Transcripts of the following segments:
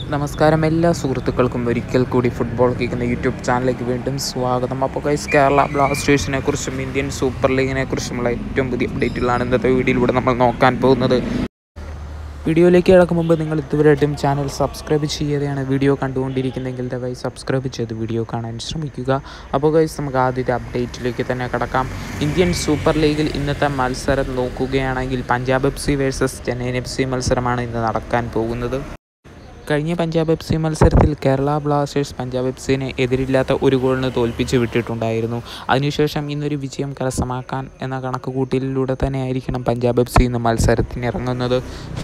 നമസ്കാരം എല്ലാ സുഹൃത്തുക്കൾക്കും ഒരിക്കൽ കൂടി ഫുട്ബോൾ കേൾക്കുന്ന യൂട്യൂബ് ചാനലിലേക്ക് വീണ്ടും സ്വാഗതം അപ്പോൾ ഗൈസ് കേരള ബ്ലാസ്റ്റേഴ്സിനെ കുറിച്ചും ഇന്ത്യൻ സൂപ്പർ ലീഗിനെ കുറിച്ചുമുള്ള ഏറ്റവും പുതിയ അപ്ഡേറ്റുകളാണ് ഇന്നത്തെ വീഡിയോയിലൂടെ നമ്മൾ നോക്കാൻ പോകുന്നത് വീഡിയോയിലേക്ക് കിടക്കും മുമ്പ് നിങ്ങൾ ഇതുവരെയായിട്ടും ചാനൽ സബ്സ്ക്രൈബ് ചെയ്യാതെയാണ് വീഡിയോ കണ്ടുകൊണ്ടിരിക്കുന്നതെങ്കിൽ ദയവായി സബ്സ്ക്രൈബ് ചെയ്ത് വീഡിയോ കാണാൻ ശ്രമിക്കുക അപ്പോൾ ഗൈസ് നമുക്ക് ആദ്യത്തെ അപ്ഡേറ്റിലേക്ക് തന്നെ കിടക്കാം ഇന്ത്യൻ സൂപ്പർ ലീഗിൽ ഇന്നത്തെ മത്സരം നോക്കുകയാണെങ്കിൽ Punjab F C versus Chennaiyin F C മത്സരമാണ് ഇന്ന് നടക്കാൻ പോകുന്നത് കഴിഞ്ഞ പഞ്ചാബ് എഫ് സി മത്സരത്തിൽ കേരള ബ്ലാസ്റ്റേഴ്സ് പഞ്ചാബ് എഫ് സിനെ എതിരില്ലാത്ത ഒരു ഗോളിന് തോൽപ്പിച്ച് വിട്ടിട്ടുണ്ടായിരുന്നു അതിനുശേഷം ഇന്നൊരു വിജയം കരസ്ഥമാക്കാൻ എന്ന കണക്കുകൂട്ടലിലൂടെ തന്നെ ആയിരിക്കണം പഞ്ചാബ് എഫ് സി ഇന്ന് മത്സരത്തിന് ഇറങ്ങുന്നത്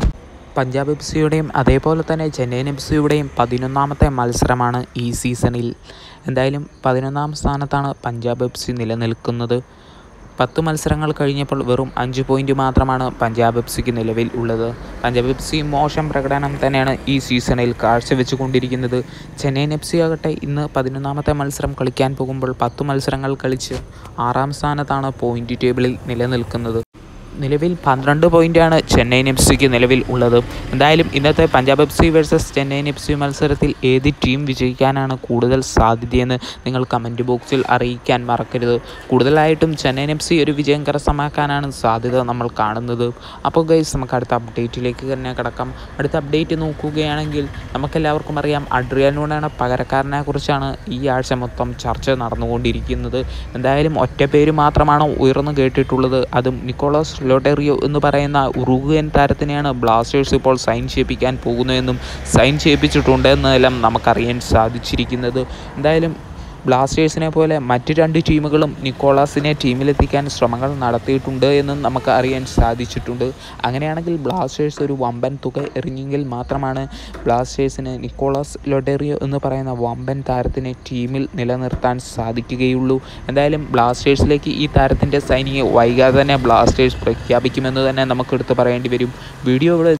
പഞ്ചാബ് എഫ് സിയുടെയും അതേപോലെ തന്നെ ചെന്നൈയിൻ എഫ് സിയുടെയും പതിനൊന്നാമത്തെ മത്സരമാണ് ഈ സീസണിൽ എന്തായാലും പതിനൊന്നാം സ്ഥാനത്താണ് പഞ്ചാബ് എഫ് സി നിലനിൽക്കുന്നത് പത്ത് മത്സരങ്ങൾ കഴിഞ്ഞപ്പോൾ വെറും അഞ്ച് പോയിന്റ് മാത്രമാണ് പഞ്ചാബ് എഫ് സിക്ക് നിലവിൽ ഉള്ളത് പഞ്ചാബ് എഫ് സി മോശം പ്രകടനം തന്നെയാണ് ഈ സീസണിൽ കാഴ്ചവെച്ചുകൊണ്ടിരിക്കുന്നത് ചെന്നൈയിൻ എഫ് സി ആകട്ടെ ഇന്ന് പതിനൊന്നാമത്തെ മത്സരം കളിക്കാൻ പോകുമ്പോൾ പത്ത് മത്സരങ്ങൾ കളിച്ച് ആറാം സ്ഥാനത്താണ് പോയിന്റ് ടേബിളിൽ നിലനിൽക്കുന്നത് നിലവിൽ പന്ത്രണ്ട് പോയിൻ്റാണ് ചെന്നൈയിൻ എഫ് സിക്ക് നിലവിൽ ഉള്ളത് എന്തായാലും ഇന്നത്തെ Punjab F C versus Chennaiyin F C മത്സരത്തിൽ ഏത് ടീം വിജയിക്കാനാണ് കൂടുതൽ സാധ്യതയെന്ന് നിങ്ങൾ കമൻറ്റ് ബോക്സിൽ അറിയിക്കാൻ മറക്കരുത് കൂടുതലായിട്ടും ചെന്നൈയിൻ എഫ് സി ഒരു വിജയം കരസ്ഥമാക്കാനാണ് സാധ്യത നമ്മൾ കാണുന്നത് അപ്പോൾ ഗൈസ് നമുക്ക് അടുത്ത അപ്ഡേറ്റിലേക്ക് തന്നെ കിടക്കാം അടുത്ത അപ്ഡേറ്റ് നോക്കുകയാണെങ്കിൽ നമുക്കെല്ലാവർക്കും അറിയാം അഡ്രിയാനോടാണ് പകരക്കാരനെ കുറിച്ചാണ് ഈ ആഴ്ച മൊത്തം ചർച്ച നടന്നുകൊണ്ടിരിക്കുന്നത് എന്തായാലും ഒറ്റ പേര് മാത്രമാണ് ഉയർന്നു കേട്ടിട്ടുള്ളത് അതും നിക്കോളാസ് ലോട്ടറിയോ എന്ന് പറയുന്ന ഉറുഗുവൻ താരത്തിനെയാണ് ബ്ലാസ്റ്റേഴ്സ് ഇപ്പോൾ സൈൻ ചെയ്യിപ്പിക്കാൻ പോകുന്നതെന്നും സൈൻ ചെയ്യിപ്പിച്ചിട്ടുണ്ട് എന്നെല്ലാം നമുക്കറിയാൻ സാധിച്ചിരിക്കുന്നത് എന്തായാലും ബ്ലാസ്റ്റേഴ്സിനെ പോലെ മറ്റ് രണ്ട് ടീമുകളും നിക്കോളാസിനെ ടീമിലെത്തിക്കാൻ ശ്രമങ്ങൾ നടത്തിയിട്ടുണ്ട് എന്നും നമുക്ക് അറിയാൻ സാധിച്ചിട്ടുണ്ട് അങ്ങനെയാണെങ്കിൽ ബ്ലാസ്റ്റേഴ്സ് ഒരു വമ്പൻ തുക എറിഞ്ഞെങ്കിൽ മാത്രമാണ് ബ്ലാസ്റ്റേഴ്സിന് നിക്കോളാസ് ലൊഡേറിയോ എന്ന് പറയുന്ന വമ്പൻ താരത്തിനെ ടീമിൽ നിലനിർത്താൻ സാധിക്കുകയുള്ളൂ എന്തായാലും ബ്ലാസ്റ്റേഴ്സിലേക്ക് ഈ താരത്തിൻ്റെ സൈനിയെ വൈകാതെ തന്നെ ബ്ലാസ്റ്റേഴ്സ് പ്രഖ്യാപിക്കുമെന്ന് തന്നെ നമുക്ക് എടുത്ത് പറയേണ്ടി വരും വീഡിയോ ഇവിടെ